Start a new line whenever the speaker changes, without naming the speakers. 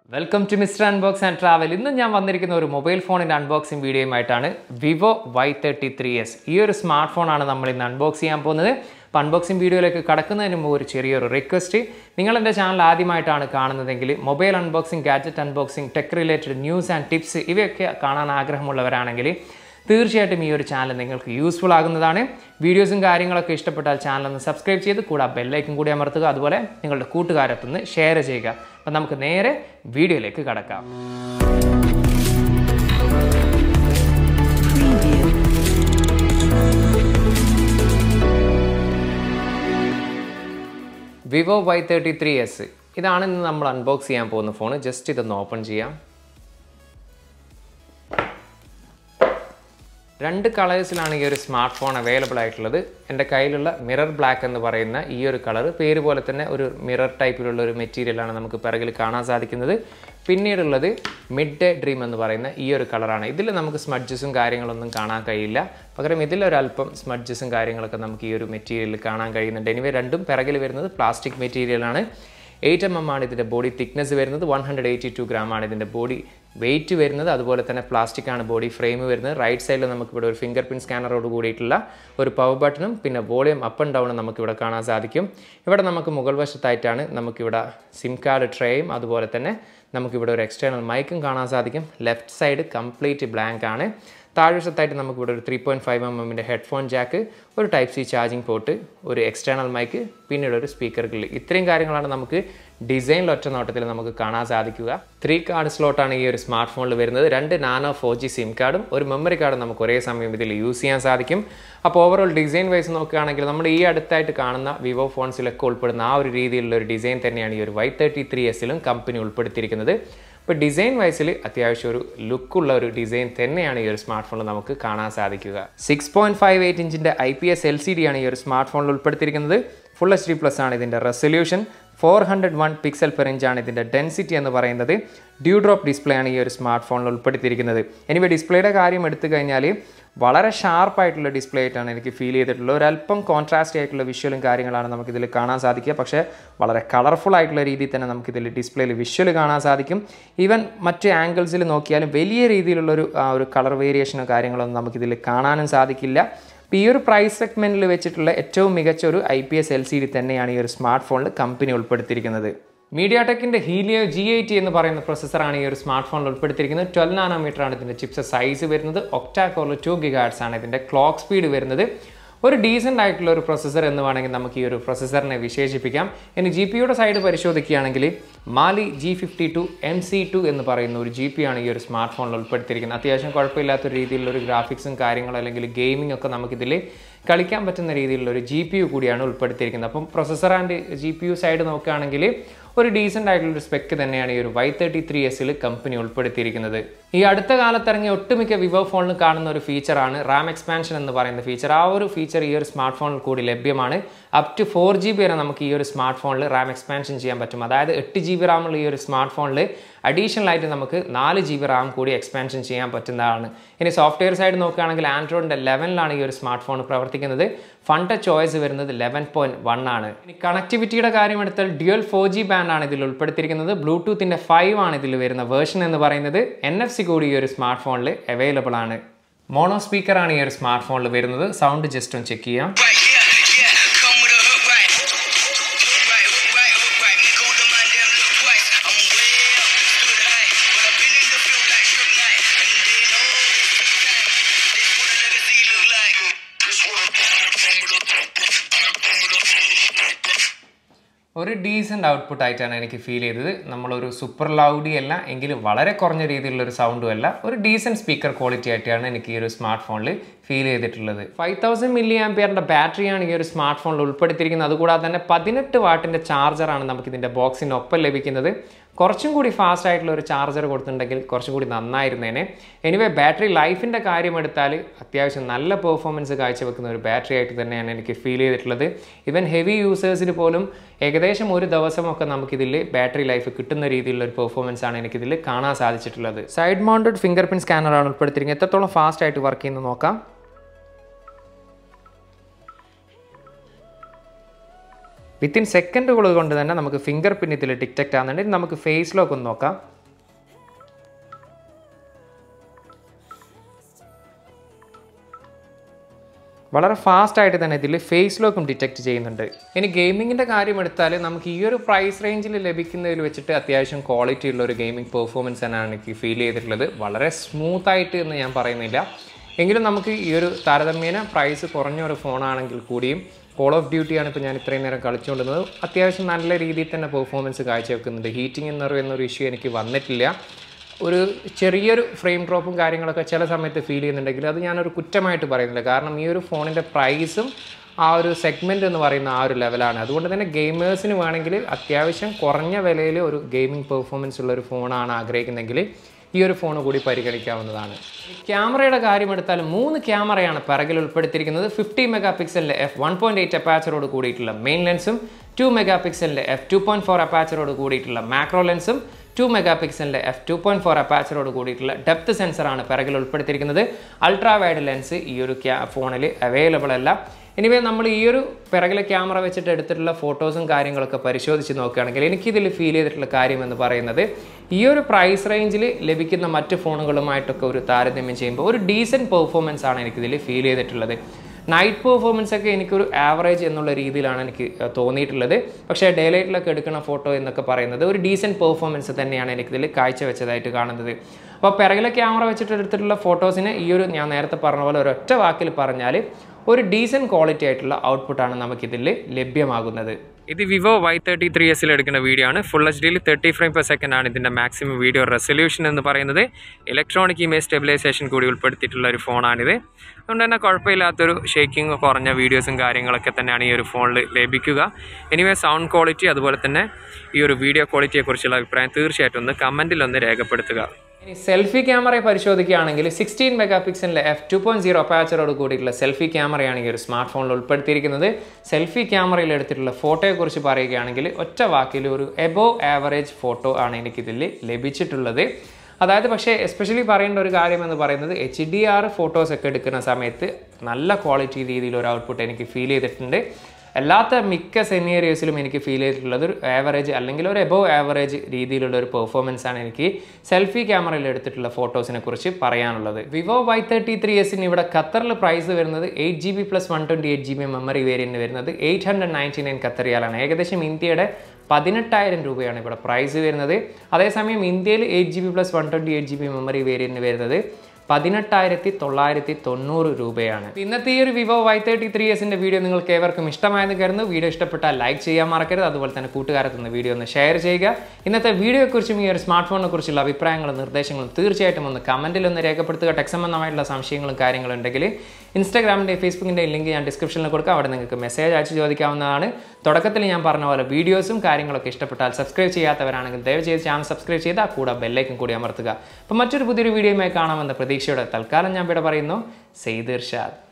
Welcome to mister unbox and travel ഇന്ന് ഞാൻ വന്നിരിക്കുന്ന ഒരു മൊബൈൽ ഫോണിൻ്റെ അൺബോക്സിംഗ് വീഡിയോയുമായിട്ടാണ് Vivo Y thirty three S ഈ ഒരു സ്മാർട്ട് ഫോണാണ് നമ്മൾ ഇന്ന് അൺബോക്സ് ചെയ്യാൻ പോകുന്നത് അപ്പോൾ അൺബോക്സിംഗ് വീഡിയോയിലേക്ക് കടക്കുന്നതിന് മുമ്പ് ഒരു ചെറിയൊരു റിക്വസ്റ്റ് നിങ്ങൾ എൻ്റെ ചാനൽ ആദ്യമായിട്ടാണ് കാണുന്നതെങ്കിൽ mobile unboxing gadget unboxing tech related news and tips ഇവയൊക്കെ കാണാൻ ആഗ്രഹമുള്ളവരാണെങ്കിൽ തീർച്ചയായിട്ടും ഈ ഒരു ചാനൽ നിങ്ങൾക്ക് യൂസ്ഫുൾ ആകുന്നതാണ് വീഡിയോസും കാര്യങ്ങളൊക്കെ ഇഷ്ടപ്പെട്ടാൽ ചാനൽ ഒന്ന് സബ്സ്ക്രൈബ് ചെയ്ത് കൂടെ ബെല്ലൈക്കും കൂടി അമർത്തുക അതുപോലെ നിങ്ങളുടെ കൂട്ടുകാരത്തുനിന്ന് ഷെയർ ചെയ്യുക അപ്പം നമുക്ക് നേരെ വീഡിയോയിലേക്ക് കടക്കാം Vivo Y thirty three S ഇതാണ് ഇന്ന് നമ്മൾ അൺബോക്സ് ചെയ്യാൻ പോകുന്ന ഫോൺ ജസ്റ്റ് ഇതൊന്ന് ഓപ്പൺ ചെയ്യാം രണ്ട് കളേഴ്സിലാണ് ഈ ഒരു സ്മാർട്ട് ഫോൺ അവൈലബിൾ ആയിട്ടുള്ളത് എൻ്റെ കയ്യിലുള്ള മിറർ ബ്ലാക്ക് എന്ന് പറയുന്ന ഈ ഒരു കളർ പേര് പോലെ തന്നെ ഒരു മിറർ ടൈപ്പിലുള്ള ഒരു മെറ്റീരിയലാണ് നമുക്ക് പിറകിൽ കാണാൻ സാധിക്കുന്നത് പിന്നീടുള്ളത് മിഡ് ഡേ ഡ്രീം എന്ന് പറയുന്ന ഈ ഒരു കളറാണ് ഇതിൽ നമുക്ക് സ്മഡ്ജസും കാര്യങ്ങളൊന്നും കാണാൻ കഴിയില്ല പകരം ഇതിലൊരല്പം സ്മഡ്ജസും കാര്യങ്ങളൊക്കെ നമുക്ക് ഈ ഒരു മെറ്റീരിയലിൽ കാണാൻ കഴിയുന്നുണ്ട് എനിവേ രണ്ടും പിറകിൽ വരുന്നത് പ്ലാസ്റ്റിക് മെറ്റീരിയലാണ് എയ്റ്റ് എം എം ആണ് ഇതിൻ്റെ ബോഡി തിക്നെസ് വരുന്നത് one hundred eighty two gram ആണ് ഇതിൻ്റെ ബോഡി വെയിറ്റ് വരുന്നത് അതുപോലെ തന്നെ പ്ലാസ്റ്റിക് ആണ് ബോഡി ഫ്രെയിം വരുന്നത് റൈറ്റ് സൈഡിൽ നമുക്കിവിടെ ഒരു ഫിംഗർ പ്രിൻറ്റ് സ്കാനറോട് കൂടിയിട്ടുള്ള ഒരു പവർ ബട്ടണും പിന്നെ വോളിയം അപ്പ് ആൻഡ് ഡൗണും നമുക്കിവിടെ കാണാൻ സാധിക്കും ഇവിടെ നമുക്ക് മുകൾ വശത്തായിട്ടാണ് നമുക്കിവിടെ സിം കാർഡ് ട്രേയും അതുപോലെ തന്നെ നമുക്കിവിടെ ഒരു എക്സ്റ്റേണൽ മൈക്കും കാണാൻ സാധിക്കും ലെഫ്റ്റ് സൈഡ് കംപ്ലീറ്റ് ബ്ലാങ്ക് ആണ് താഴ്വശത്തായിട്ട് നമുക്കിവിടെ ഒരു ത്രീ പോയിൻറ്റ് ഫൈവ് എം എമ്മിൻ്റെ ഹെഡ്ഫോൺ ജാക്ക് ഒരു ടൈപ്പ് സി ചാർജിങ് പോർട്ട് ഒരു എക്സ്റ്റേണൽ മൈക്ക് പിന്നീട് ഒരു സ്പീക്കർ ഗ്രില്ല് ഇത്രയും കാര്യങ്ങളാണ് നമുക്ക് ഡിസൈനിൽ ഒറ്റ നോട്ടത്തിൽ നമുക്ക് കാണാൻ സാധിക്കുക ത്രീ കാർഡ് സ്ലോട്ടാണ് ഈ ഒരു സ്മാർട്ട് ഫോണിൽ വരുന്നത് രണ്ട് നാനോ ഫോർ ജി സിം കാർഡും ഒരു മെമ്മറി കാർഡും നമുക്ക് ഒരേ സമയം ഇതിൽ യൂസ് ചെയ്യാൻ സാധിക്കും അപ്പോൾ ഓവറോൾ ഡിസൈൻ വൈസ് നോക്കുകയാണെങ്കിൽ നമ്മൾ ഈ അടുത്തായിട്ട് കാണുന്ന വിവോ ഫോൺസിലൊക്കെ ഉൾപ്പെടുന്ന ആ ഒരു രീതിയിലുള്ള ഒരു ഡിസൈൻ തന്നെയാണ് ഈ ഒരു വൈ തേർട്ടി ത്രീ എസിലും കമ്പനി ഉൾപ്പെടുത്തിയിരിക്കുന്നത് ഇപ്പോൾ ഡിസൈൻ വൈസിൽ അത്യാവശ്യം ഒരു ലുക്കുള്ള ഒരു ഡിസൈൻ തന്നെയാണ് ഈ ഒരു സ്മാർട്ട് ഫോണിൽ നമുക്ക് കാണാൻ സാധിക്കുക സിക്സ് പോയിൻറ്റ് ഫൈവ് എയ്റ്റ് ഇഞ്ചിൻ്റെ I P S L C D ആണ് ഈ ഒരു സ്മാർട്ട് ഫോണിൽ ഉൾപ്പെടുത്തിയിരിക്കുന്നത് ഫുൾ എച്ച് ഡി പ്ലസ് ആണ് ഇതിൻ്റെ resolution four hundred one pixel per inch ആണ് ഇതിൻ്റെ ഡെൻസിറ്റി എന്ന് പറയുന്നത് ഡ്യൂ ഡ്രോപ്പ് ഡിസ്പ്ലേ ആണ് ഈ ഒരു സ്മാർട്ട് ഫോണിൽ ഉൾപ്പെടുത്തിയിരിക്കുന്നത് എനിവേ ഡിസ്പ്ലേയുടെ കാര്യം എടുത്തു കഴിഞ്ഞാൽ വളരെ ഷാർപ്പായിട്ടുള്ള ഡിസ്പ്ലേ ആയിട്ടാണ് എനിക്ക് ഫീൽ ചെയ്തിട്ടുള്ളത് ഒരല്പം കോൺട്രാസ്റ്റ് ആയിട്ടുള്ള വിഷ്വലും കാര്യങ്ങളാണ് നമുക്കിതിൽ കാണാൻ സാധിക്കുക പക്ഷേ വളരെ കളർഫുൾ ആയിട്ടുള്ള രീതിയിൽ തന്നെ നമുക്കിതിൽ ഡിസ്പ്ലേയിൽ വിഷ്വൽ കാണാൻ സാധിക്കും ഈവൻ മറ്റ് ആംഗിൾസിൽ നോക്കിയാലും വലിയ രീതിയിലുള്ളൊരു ആ ഒരു കളർ വേരിയേഷനോ കാര്യങ്ങളൊന്നും നമുക്കിതിൽ കാണാനും സാധിക്കില്ല അപ്പോൾ ഈ ഒരു പ്രൈസ് സെഗ്മെൻറ്റിൽ വെച്ചിട്ടുള്ള ഏറ്റവും മികച്ച ഒരു I P S L C D തന്നെയാണ് ഈ ഒരു സ്മാർട്ട് ഫോണിൽ കമ്പനി ഉൾപ്പെടുത്തിയിരിക്കുന്നത് മീഡിയ ടെക്കിൻ്റെ ഹീലിയോ ജി എയ്റ്റി എന്ന് പറയുന്ന പ്രൊസസ്സറാണ് ഈ ഒരു സ്മാർട്ട് ഫോണിൽ ഉൾപ്പെടുത്തിയിരിക്കുന്നത് ട്വൽവ് നാനോമീറ്റർ ആണ് ഇതിൻ്റെ ചിപ്സ് സൈസ് വരുന്നത് ഒക്ടാക്കോറിൽ ടു ഗിഗാഡ്സ് ആണ് ഇതിൻ്റെ ക്ലോക്ക് സ്പീഡ് വരുന്നത് ഒരു ഡീസൻ്റ് ആയിട്ടുള്ള ഒരു പ്രൊസസ്സർ എന്ന് വേണമെങ്കിൽ നമുക്ക് ഈ ഒരു പ്രൊസസ്സറിനെ വിശേഷിപ്പിക്കാം ഇനി ജി പിയുടെ സൈഡ് പരിശോധിക്കുകയാണെങ്കിൽ Mali G fifty two M C two എന്ന് പറയുന്ന ഒരു ജി പി ആണ് ഈ ഒരു സ്മാർട്ട് ഫോണിൽ ഉൾപ്പെടുത്തിയിരിക്കുന്നത് അത്യാവശ്യം കുഴപ്പമില്ലാത്ത രീതിയിലുള്ള ഒരു ഗ്രാഫിക്സും കാര്യങ്ങളും അല്ലെങ്കിൽ ഗെയിമിംഗ് ഒക്കെ നമുക്കിതിൽ കളിക്കാൻ പറ്റുന്ന രീതിയിലുള്ള ഒരു ജി പി യു കൂടിയാണ് ഉൾപ്പെടുത്തിയിരിക്കുന്നത് അപ്പം processor and G P U side നോക്കുകയാണെങ്കിൽ ഒരു ഡീസൻ്റ് ആയിട്ടുള്ള ഒരു സ്പെക്ക് തന്നെയാണ് ഈ ഒരു വൈ തേർട്ടി ത്രീ എസിൽ കമ്പനി ഉൾപ്പെടുത്തിയിരിക്കുന്നത് ഈ അടുത്ത കാലത്ത് ഇറങ്ങിയ ഒട്ടുമിക്ക വിവോ ഫോണിൽ കാണുന്ന ഒരു ഫീച്ചറാണ് റാം എക്സ്പാൻഷൻ എന്ന് പറയുന്ന ഫീച്ചർ ആ ഒരു ഫീച്ചർ ഈ ഒരു സ്മാർട്ട് ഫോണിൽ കൂടി ലഭ്യമാണ് up to four G B വരെ നമുക്ക് ഈ ഒരു സ്മാർട്ട് ഫോണിൽ റാം എക്സ്പാൻഷൻ ചെയ്യാൻ പറ്റും അതായത് എട്ട് ജി ബി റാമുള്ള ഈ ഒരു സ്മാർട്ട് ഫോണിൽ അഡീഷണൽ ആയിട്ട് നമുക്ക് നാല് ജി ബി റാം കൂടി എക്സ്പാൻഷൻ ചെയ്യാൻ പറ്റുന്നതാണ് ഇനി സോഫ്റ്റ്വെയർ സൈഡ് നോക്കുകയാണെങ്കിൽ ആൻഡ്രോയിഡിൻ്റെ ലെവനിലാണ് ഈ ഒരു സ്മാർട്ട് ഫോൺ പ്രവർത്തിക്കുന്നത് ഫണ്ട് ചോയ്സ് വരുന്നത് ലെവൻ പോയിന്റ് വൺ ആണ് ഇനി കണക്ടിവിറ്റിയുടെ കാര്യം എടുത്താൽ ഡ്യുവൽ ഫോർ ജി ബാൻഡ് ആണ് ഇതിൽ ഉൾപ്പെടുത്തിയിരിക്കുന്നത് ബ്ലൂടൂത്തിൻ്റെ ഫൈവ് ആണ് ഇതിൽ വരുന്ന വേർഷൻ എന്ന് പറയുന്നത് എൻ എഫ് സി കൂടി ഈ ഒരു സ്മാർട്ട് ഫോണിൽ അവൈലബിൾ ആണ് മോണോ സ്പീക്കറാണ് ഈ ഒരു സ്മാർട്ട് ഫോണിൽ വരുന്നത് സൗണ്ട് ജസ്റ്റ് ഒന്ന് ചെക്ക് ചെയ്യാം
Right, yeah, yeah, come with a hook right. Hook right, hook right, hook right. Nigga on the mind, damn, look twice. I'm way up, stood high. But I've been in the field like Shook Knight. And they know it's took time. This what a legacy look like. This what a come with a come with a
ഒരു decent output ആയിട്ടാണ് എനിക്ക് feel ചെയ്തത് നമ്മളൊരു super ലൗഡി അല്ല എങ്കിലും വളരെ കുറഞ്ഞ രീതിയിലുള്ള ഒരു സൗണ്ടും അല്ല ഒരു ഡീസൻറ്റ് സ്പീക്കർ ക്വാളിറ്റി ആയിട്ടാണ് എനിക്ക് ഈ ഒരു സ്മാർട്ട് ഫോണിൽ ഫീൽ ചെയ്തിട്ടുള്ളത് ഫൈവ് തൗസൻഡ് മില്ലി ആംപിയറിൻ്റെ ബാറ്ററിയാണ് ഈ ഒരു സ്മാർട്ട് ഫോണിൽ ഉൾപ്പെടുത്തിയിരിക്കുന്നത് അതുകൂടാതെ തന്നെ പതിനെട്ട് വാട്ടിൻ്റെ ചാർജറാണ് നമുക്ക് ഇതിൻ്റെ ബോക്സിനൊപ്പം ലഭിക്കുന്നത് കുറച്ചും കൂടി ഫാസ്റ്റ് ആയിട്ടുള്ള ഒരു ചാർജർ കൊടുത്തിട്ടുണ്ടെങ്കിൽ കുറച്ചും കൂടി നന്നായിരുന്നേനെ എനിവേ ബാറ്ററി ലൈഫിൻ്റെ കാര്യം എടുത്താൽ അത്യാവശ്യം നല്ല പെർഫോമൻസ് കാഴ്ചവെക്കുന്ന ഒരു ബാറ്ററി ആയിട്ട് തന്നെയാണ് എനിക്ക് ഫീൽ ചെയ്തിട്ടുള്ളത് ഈവൻ ഹെവി യൂസേഴ്സിന് പോലും ഏകദേശം ഒരു ദിവസമൊക്കെ നമുക്കിതിൽ ബാറ്ററി ലൈഫ് കിട്ടുന്ന രീതിയിലുള്ള ഒരു പെർഫോമൻസ് ആണ് എനിക്കിതിൽ കാണാൻ സാധിച്ചിട്ടുള്ളത് സൈഡ് മൗണ്ടഡ് ഫിംഗർ പ്രിൻറ്റ് സ്കാനറാണ് ഉൾപ്പെടുത്തിയിരിക്കുന്നത് എത്രത്തോളം ഫാസ്റ്റ് ആയിട്ട് വർക്ക് ചെയ്യുന്നത് നോക്കാം വിത്തിൻ സെക്കൻഡുകൾ കൊണ്ട് തന്നെ നമുക്ക് ഫിംഗർ പ്രിന്റ് ഇതിൽ ഡിറ്റക്റ്റ് ആകുന്നുണ്ട് ഇനി നമുക്ക് ഫേസ് ലോക്ക് ഒന്ന് നോക്കാം വളരെ ഫാസ്റ്റ് ആയിട്ട് തന്നെ ഇതിൽ ഫേസ് ലോക്കും ഡിറ്റക്ട് ചെയ്യുന്നുണ്ട് ഇനി ഗെയിമിങ്ങിൻ്റെ കാര്യം എടുത്താൽ നമുക്ക് ഈ ഒരു പ്രൈസ് റേഞ്ചിൽ ലഭിക്കുന്നതിൽ വെച്ചിട്ട് അത്യാവശ്യം ക്വാളിറ്റി ഉള്ള ഒരു ഗെയിമിംഗ് പെർഫോമൻസ് തന്നെയാണ് എനിക്ക് ഫീൽ ചെയ്തിട്ടുള്ളത് വളരെ സ്മൂത്ത് ആയിട്ട് എന്ന് ഞാൻ പറയുന്നില്ല എങ്കിലും നമുക്ക് ഈ ഒരു താരതമ്യേന പ്രൈസ് കുറഞ്ഞ ഒരു ഫോണാണെങ്കിൽ കൂടിയും കോൾ ഓഫ് ഡ്യൂട്ടിയാണ് ഇപ്പോൾ ഞാൻ ഇത്രയും നേരം കളിച്ചുകൊണ്ടിരുന്നത് അത്യാവശ്യം നല്ല രീതിയിൽ തന്നെ പെർഫോമൻസ് കാഴ്ചവെക്കുന്നുണ്ട് ഹീറ്റിംഗ് എന്ന് പറയുന്ന ഒരു ഇഷ്യൂ എനിക്ക് വന്നിട്ടില്ല ഒരു ചെറിയൊരു ഫ്രെയിം ഡ്രോപ്പും കാര്യങ്ങളൊക്കെ ചില സമയത്ത് ഫീൽ ചെയ്യുന്നുണ്ടെങ്കിൽ അത് ഞാനൊരു കുറ്റമായിട്ട് പറയുന്നില്ല കാരണം ഈ ഒരു ഫോണിൻ്റെ പ്രൈസും ആ ഒരു സെഗ്മെൻറ്റ് എന്ന് പറയുന്ന ആ ഒരു ലെവലാണ് അതുകൊണ്ട് തന്നെ ഗെയിമേഴ്സിന് വേണമെങ്കിൽ അത്യാവശ്യം കുറഞ്ഞ വിലയിൽ ഒരു ഗെയിമിംഗ് പെർഫോമൻസ് ഉള്ള ഒരു ഫോണാണ് ആഗ്രഹിക്കുന്നതെങ്കിൽ ഈ ഒരു ഫോൺ കൂടി പരിഗണിക്കാവുന്നതാണ് ക്യാമറയുടെ കാര്യം എടുത്താൽ മൂന്ന് ക്യാമറയാണ് പിറകിൽ ഉൾപ്പെടുത്തിയിരിക്കുന്നത് ഫിഫ്റ്റി മെഗാ പിക്സലിൻ്റെ എഫ് വൺ പോയിൻറ്റ് എയ്റ്റ് അപ്പാച്ചറോട് കൂടിയിട്ടുള്ള മെയിൻ ലെൻസും ടു മെഗാ പിക്സലിൻ്റെ എഫ് ടു പോയിൻറ്റ് ഫോർ അപ്പാച്ചറോട് കൂടിയിട്ടുള്ള മാക്രോ ലെൻസും ടു മെഗാ പിക്സലിൻ്റെ എഫ് ടു പോയിൻറ്റ് ഫോർ അപ്പാച്ചറോട് കൂടിയിട്ടുള്ള ഡെപ്ത് സെൻസറാണ് പിറകിൽ ഉൾപ്പെടുത്തിയിരിക്കുന്നത് അൾട്രാ വൈഡ് ലെൻസ് ഈ ഒരു ക്യാ ഫോണിൽ അവൈലബിൾ അല്ല എനിവേ നമ്മൾ ഈ ഒരു പിറകിലെ ക്യാമറ വെച്ചിട്ട് എടുത്തിട്ടുള്ള ഫോട്ടോസും കാര്യങ്ങളൊക്കെ പരിശോധിച്ച് നോക്കുകയാണെങ്കിൽ എനിക്കിതിൽ ഫീൽ ചെയ്തിട്ടുള്ള കാര്യം എന്ന് പറയുന്നത് ഈ ഒരു പ്രൈസ് റേഞ്ചിൽ ലഭിക്കുന്ന മറ്റ് ഫോണുകളുമായിട്ടൊക്കെ ഒരു താരതമ്യം ചെയ്യുമ്പോൾ ഒരു ഡീസൻറ്റ് പെർഫോമൻസ് ആണ് എനിക്കിതിൽ ഫീൽ ചെയ്തിട്ടുള്ളത് നൈറ്റ് പെർഫോമൻസ് ഒക്കെ എനിക്കൊരു ആവറേജ് എന്നുള്ള രീതിയിലാണ് എനിക്ക് അഹ് തോന്നിയിട്ടുള്ളത് പക്ഷേ ഡേ ലൈറ്റിലൊക്കെ എടുക്കുന്ന ഫോട്ടോ എന്നൊക്കെ പറയുന്നത് ഒരു ഡീസൻറ്റ് പെർഫോമൻസ് തന്നെയാണ് എനിക്കിതിൽ കാഴ്ചവെച്ചതായിട്ട് കാണുന്നത് അപ്പോൾ പിറകിലെ ക്യാമറ വെച്ചിട്ട് എടുത്തിട്ടുള്ള ഫോട്ടോസിന് ഈ ഒരു ഞാൻ നേരത്തെ പറഞ്ഞ പോലെ ഒരു ഒറ്റ വാക്കിൽ പറഞ്ഞാൽ ഒരു ഡീസൻറ്റ് ക്വാളിറ്റി ആയിട്ടുള്ള ഔട്ട്പുട്ടാണ് നമുക്കിതിൽ ലഭ്യമാകുന്നത് ഇത് വിവോ വൈ തേർട്ടി ത്രീ എസിൽ എടുക്കുന്ന വീഡിയോ ആണ് ഫുൾ എച്ച് ഡിയിൽ തേർട്ടി ഫ്രെയിം പെർ സെക്കൻഡ് ആണ് ഇതിൻ്റെ മാക്സിമം വീഡിയോ റെസൊല്യൂഷൻ എന്ന് പറയുന്നത് ഇലക്ട്രോണിക് ഇമേജ് സ്റ്റെബിലൈസേഷൻ കൂടി ഉൾപ്പെടുത്തിയിട്ടുള്ള ഒരു ഫോണാണിത് അതുകൊണ്ട് തന്നെ കുഴപ്പമില്ലാത്തൊരു ഷേക്കിംഗ് കുറഞ്ഞ വീഡിയോസും കാര്യങ്ങളൊക്കെ തന്നെയാണ് ഈ ഒരു ഫോണിൽ ലഭിക്കുക എനിവേ സൗണ്ട് ക്വാളിറ്റി അതുപോലെ തന്നെ ഈ ഒരു വീഡിയോ ക്വാളിറ്റിയെക്കുറിച്ചുള്ള അഭിപ്രായം തീർച്ചയായിട്ടും ഒന്ന് കമൻറ്റിൽ ഒന്ന് രേഖപ്പെടുത്തുക ഇനി സെൽഫി ക്യാമറയെ പരിശോധിക്കുകയാണെങ്കിൽ സിക്സ്റ്റീൻ മെഗാ പിക്സലിൻ്റെ എഫ് ടു പോയിന്റ് സീറോ അപ്പാച്ചറോട് കൂടിയിട്ടുള്ള സെൽഫി ക്യാമറയാണ് ഈ ഒരു സ്മാർട്ട് ഫോണിൽ ഉൾപ്പെടുത്തിയിരിക്കുന്നത് സെൽഫി ക്യാമറയിൽ എടുത്തിട്ടുള്ള ഫോട്ടോയെക്കുറിച്ച് പറയുകയാണെങ്കിൽ ഒറ്റ വാക്കിൽ ഒരു എബോ ആവറേജ് ഫോട്ടോ ആണ് എനിക്കിതിൽ ലഭിച്ചിട്ടുള്ളത് അതായത് പക്ഷേ എസ്പെഷ്യലി പറയേണ്ട ഒരു കാര്യം എന്ന് പറയുന്നത് എച്ച് ഡി ആർ ഫോട്ടോസ് ഒക്കെ എടുക്കുന്ന സമയത്ത് നല്ല ക്വാളിറ്റി രീതിയിൽ ഒരു ഔട്ട്പുട്ട് എനിക്ക് ഫീൽ ചെയ്തിട്ടുണ്ട് അല്ലാത്ത മിക്ക സെനേറിയോസിലും എനിക്ക് ഫീൽ ചെയ്തിട്ടുള്ളത് ഒരു ആവറേജ് അല്ലെങ്കിൽ ഒരു എബോവ് ആവറേജ് രീതിയിലുള്ള ഒരു പെർഫോമൻസ് ആണ് എനിക്ക് സെൽഫി ക്യാമറയിൽ എടുത്തിട്ടുള്ള ഫോട്ടോസിനെ കുറിച്ച് പറയാനുള്ളത് വിവോ വൈ തേർട്ടി ത്രീ എസിന് ഇവിടെ ഖത്തറിൽ പ്രൈസ് വരുന്നത് eight G B plus one twenty eight G B memory variant വരുന്നത് എയ്റ്റ് ഹൺഡ്രഡ് നയൻറ്റി നയൻ ഖത്തറിയാലാണ് ഏകദേശം ഇന്ത്യയുടെ പതിനെട്ടായിരം രൂപയാണ് ഇവിടെ പ്രൈസ് വരുന്നത് അതേസമയം ഇന്ത്യയിൽ eight G B plus one twenty eight G B memory variant വരുന്നത് പതിനെട്ടായിരത്തി തൊള്ളായിരത്തി തൊണ്ണൂറ് രൂപയാണ് ഇന്നത്തെ ഈ ഒരു വിവോ വൈ തേർട്ടി ത്രീ എസിൻ്റെ വീഡിയോ നിങ്ങൾക്ക് ഏവർക്കും ഇഷ്ടമായെന്ന് കരുതുന്നു വീഡിയോ ഇഷ്ടപ്പെട്ടാൽ ലൈക്ക് ചെയ്യാൻ മറക്കരുത് അതുപോലെ തന്നെ കൂട്ടുകാരത്തുനിന്ന് വീഡിയോ ഒന്ന് ഷെയർ ചെയ്യുക ഇന്നത്തെ വീഡിയോയെക്കുറിച്ചും ഈ ഒരു സ്മാർട്ട് ഫോണിനെ കുറിച്ചുള്ള അഭിപ്രായങ്ങളും നിർദ്ദേശങ്ങളും തീർച്ചയായിട്ടും ഒന്ന് കമൻറ്റിൽ ഒന്ന് രേഖപ്പെടുത്തുക ടെക് സംബന്ധമായിട്ടുള്ള സംശയങ്ങളും കാര്യങ്ങളും ഉണ്ടെങ്കിൽ ഇൻസ്റ്റാഗ്രാമിൻ്റെ ഫേസ്ബുക്കിൻ്റെ ലിങ്ക് ഞാൻ ഡിസ്ക്രിപ്ഷനിൽ കൊടുക്കാം അവിടെ നിങ്ങൾക്ക് മെസ്സേജ് അയച്ച് ചോദിക്കാവുന്നതാണ് തുടക്കത്തിൽ ഞാൻ പറഞ്ഞ പോലെ വീഡിയോസും കാര്യങ്ങളൊക്കെ ഇഷ്ടപ്പെട്ടാൽ സബ്സ്ക്രൈബ് ചെയ്യാത്തവരാണെങ്കിൽ ദയവ് ചെയ്ത് ചാനൽ സബ്സ്ക്രൈബ് ചെയ്ത് ആ കൂടെ ബെല്ലൈക്കും കൂടി അമർത്തുക അപ്പോൾ മറ്റൊരു പുതിയൊരു വീഡിയോയുമായി കാണാമെന്ന പ്രതീക്ഷയോടെ തൽക്കാലം ഞാൻ ഇവിടെ പറയുന്നു സെയ്ദ് ഇർഷാദ്